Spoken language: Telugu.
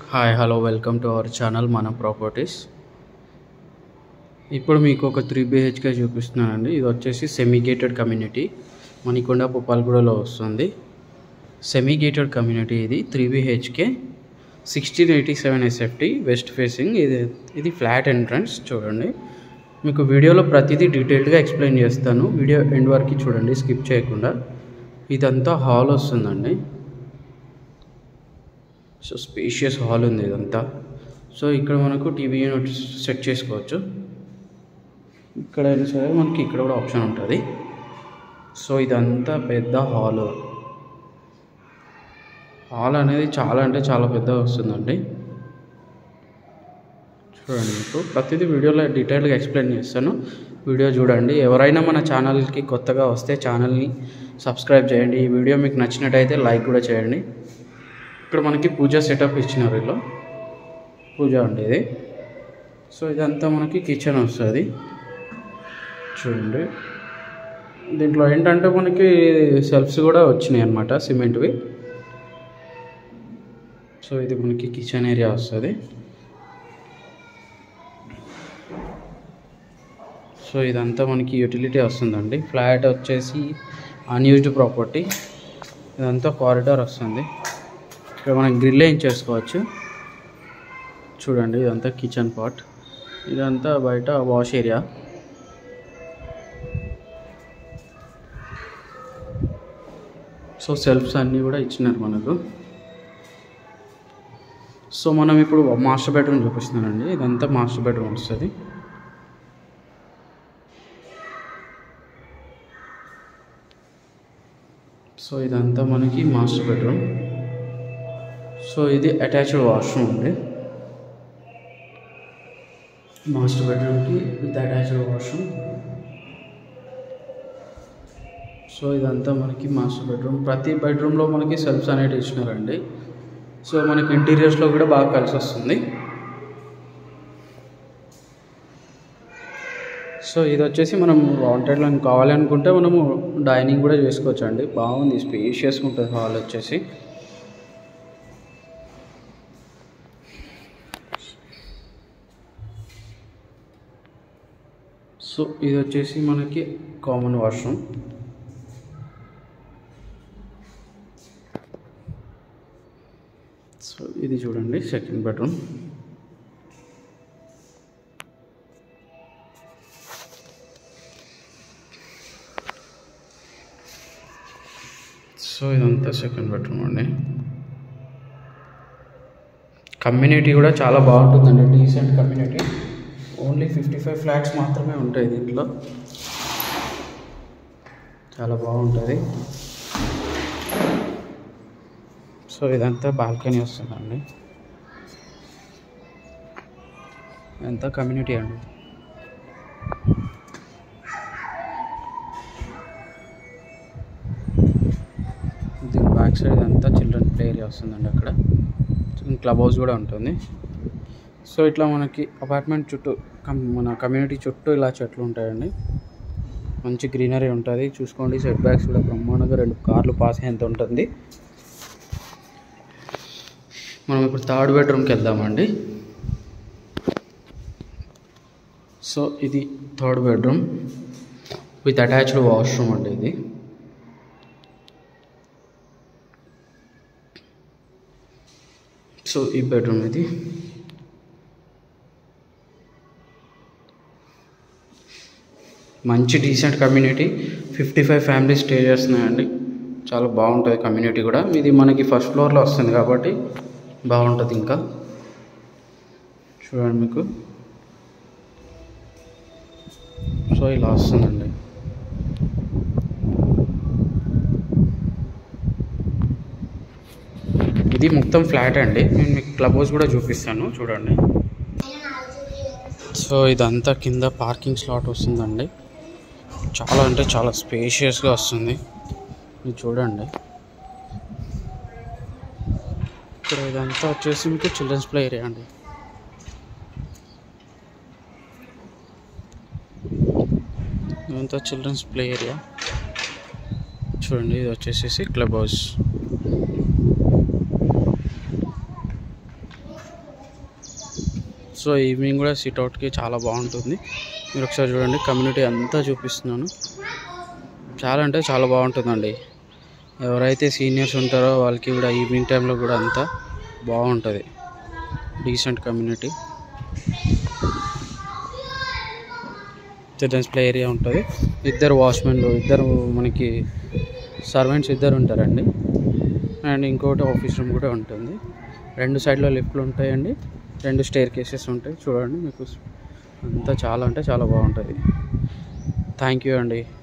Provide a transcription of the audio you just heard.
hi hello welcome to our channel మన ప్రాపర్టీస్ ఇప్పుడు మీకు ఒక త్రీ బిహెచ్కే చూపిస్తున్నానండి ఇది వచ్చేసి సెమీ గేటెడ్ కమ్యూనిటీ మణికొండ పుప్పాలగూడలో వస్తుంది సెమీ గేటెడ్ కమ్యూనిటీ ఇది three BHK sixteen eighty seven SFT west facing ఇది ఇది ఫ్లాట్ ఎంట్రన్స్ చూడండి మీకు వీడియోలో ప్రతిదీ డీటెయిల్డ్గా ఎక్స్ప్లెయిన్ చేస్తాను వీడియో ఎండ్ వరకు చూడండి స్కిప్ చేయకుండా ఇదంతా హాల్ వస్తుందండి సో స్పేషియస్ హాల్ ఉంది ఇదంతా సో ఇక్కడ మనకు టీవీ యూనిట్ సెట్ చేసుకోవచ్చు ఇక్కడ అయినా సరే మనకి ఇక్కడ కూడా ఆప్షన్ ఉంటుంది సో ఇదంతా పెద్ద హాల్ హాల్ అనేది చాలా అంటే చాలా పెద్దగా వస్తుందండి చూడండి మీకు ప్రతిదీ వీడియోలో డీటెయిల్గా ఎక్స్ప్లెయిన్ చేస్తాను వీడియో చూడండి ఎవరైనా మన ఛానల్కి కొత్తగా వస్తే ఛానల్ని సబ్స్క్రైబ్ చేయండి ఈ వీడియో మీకు నచ్చినట్టయితే లైక్ కూడా చేయండి ఇక్కడ మనకి పూజ సెటప్ ఇచ్చినారు ఇలా పూజ అండి ఇది సో ఇదంతా మనకి కిచెన్ వస్తుంది చూడండి దీంట్లో ఏంటంటే మనకి సెల్ఫ్స్ కూడా వచ్చినాయి అనమాట సిమెంట్వి సో ఇది మనకి కిచెన్ ఏరియా వస్తుంది సో ఇదంతా మనకి యూటిలిటీ వస్తుందండి ఫ్లాట్ వచ్చేసి అన్యూజ్డ్ ప్రాపర్టీ ఇదంతా కారిడార్ వస్తుంది ఇక్కడ మనం గ్రిల్ ఏం చేసుకోవచ్చు చూడండి ఇదంతా కిచెన్ పార్ట్ ఇదంతా బయట వాష్ ఏరియా సో సెల్ఫ్స్ అన్నీ కూడా ఇచ్చినారు మనకు సో మనం ఇప్పుడు మాస్టర్ బెడ్రూమ్ చూపిస్తున్నానండి ఇదంతా మాస్టర్ బెడ్రూమ్ వస్తుంది సో ఇదంతా మనకి మాస్టర్ బెడ్రూమ్ సో ఇది అటాచ్డ్ వాష్రూమ్ ఉంది మాస్టర్ బెడ్రూమ్కి విత్ అటాచ్డ్ వాష్రూమ్ సో ఇదంతా మనకి మాస్టర్ బెడ్రూమ్ ప్రతి బెడ్రూమ్లో మనకి సెల్ఫ్స్ అనేవి ఇచ్చినారండి సో మనకి ఇంటీరియర్స్లో కూడా బాగా కలిసి వస్తుంది సో ఇది వచ్చేసి మనం వాంటెడ్లో కావాలనుకుంటే మనము డైనింగ్ కూడా చేసుకోవచ్చు అండి బాగుంది స్పేషియస్గా ఉంటుంది హాల్ వచ్చేసి సో ఇది వచ్చేసి మనకి కామన్ వాష్రూమ్ సో ఇది చూడండి సెకండ్ బెడ్రూమ్ సో ఇదంతా సెకండ్ బెడ్రూమ్ అండి కమ్యూనిటీ కూడా చాలా బాగుంటుందండి decent community only fifty five flats మాత్రమే ఉంటాయి దీంట్లో చాలా బాగుంటుంది సో ఇదంతా బాల్కనీ వస్తుందండి ఇదంతా కమ్యూనిటీ అండి దీని బ్యాక్ సైడ్ ఇదంతా చిల్డ్రన్ ప్లే ఏరియా వస్తుందండి అక్కడ క్లబ్ హౌస్ కూడా ఉంటుంది సో ఇట్లా మనకి అపార్ట్మెంట్ చుట్టూ కమ్ మన కమ్యూనిటీ చుట్టూ ఇలా చెట్లు ఉంటాయండి మంచి గ్రీనరీ ఉంటుంది చూసుకోండి సెట్ బ్యాక్స్ కూడా బ్రహ్మాండంగా రెండు కార్లు పాస్ అయ్యేంత ఉంటుంది మనం ఇప్పుడు థర్డ్ బెడ్రూమ్కి వెళ్దామండి సో ఇది third bedroom with attached washroom అండి ఇది సో ఈ బెడ్రూమ్ ఇది మంచి decent community fifty five families stay చేస్తున్నాయండి చాలా బాగుంటుంది కమ్యూనిటీ కూడా ఇది మనకి ఫస్ట్ ఫ్లోర్లో వస్తుంది కాబట్టి బాగుంటుంది ఇంకా చూడండి మీకు సో ఇలా వస్తుందండి ఇది మొత్తం ఫ్లాట్ అండి నేను మీకు క్లబ్ హౌస్ కూడా చూపిస్తాను చూడండి సో ఇదంతా కింద పార్కింగ్ స్లాట్ వస్తుందండి చాలా అంటే చాలా స్పేషియస్గా వస్తుంది ఇది చూడండి ఇక్కడ ఇదంతా వచ్చేసి మీకు చిల్డ్రన్స్ ప్లే ఏరియా అండి ఇదంతా చిల్డ్రన్స్ ప్లే ఏరియా చూడండి ఇది వచ్చేసేసి క్లబ్ హౌస్ సో ఈవినింగ్ కూడా సిట్అవుట్కి చాలా బాగుంటుంది మీరు ఒకసారి చూడండి కమ్యూనిటీ అంతా చూపిస్తున్నాను చాలా అంటే చాలా బాగుంటుందండి ఎవరైతే సీనియర్స్ ఉంటారో వాళ్ళకి కూడా ఈవినింగ్ టైంలో కూడా అంతా బాగుంటుంది decent community children's play area ఉంటుంది ఇద్దరు వాచ్మెన్లు ఇద్దరు మనకి సర్వెంట్స్ ఇద్దరు ఉంటారండి అండ్ ఇంకోటి ఆఫీస్ రూమ్ కూడా ఉంటుంది రెండు సైడ్లో లిఫ్ట్లు ఉంటాయండి రెండు స్టేర్ కేసెస్ ఉంటాయి చూడండి మీకు అంతా చాలా అంటే చాలా బాగుంటుంది థ్యాంక్ యూ అండి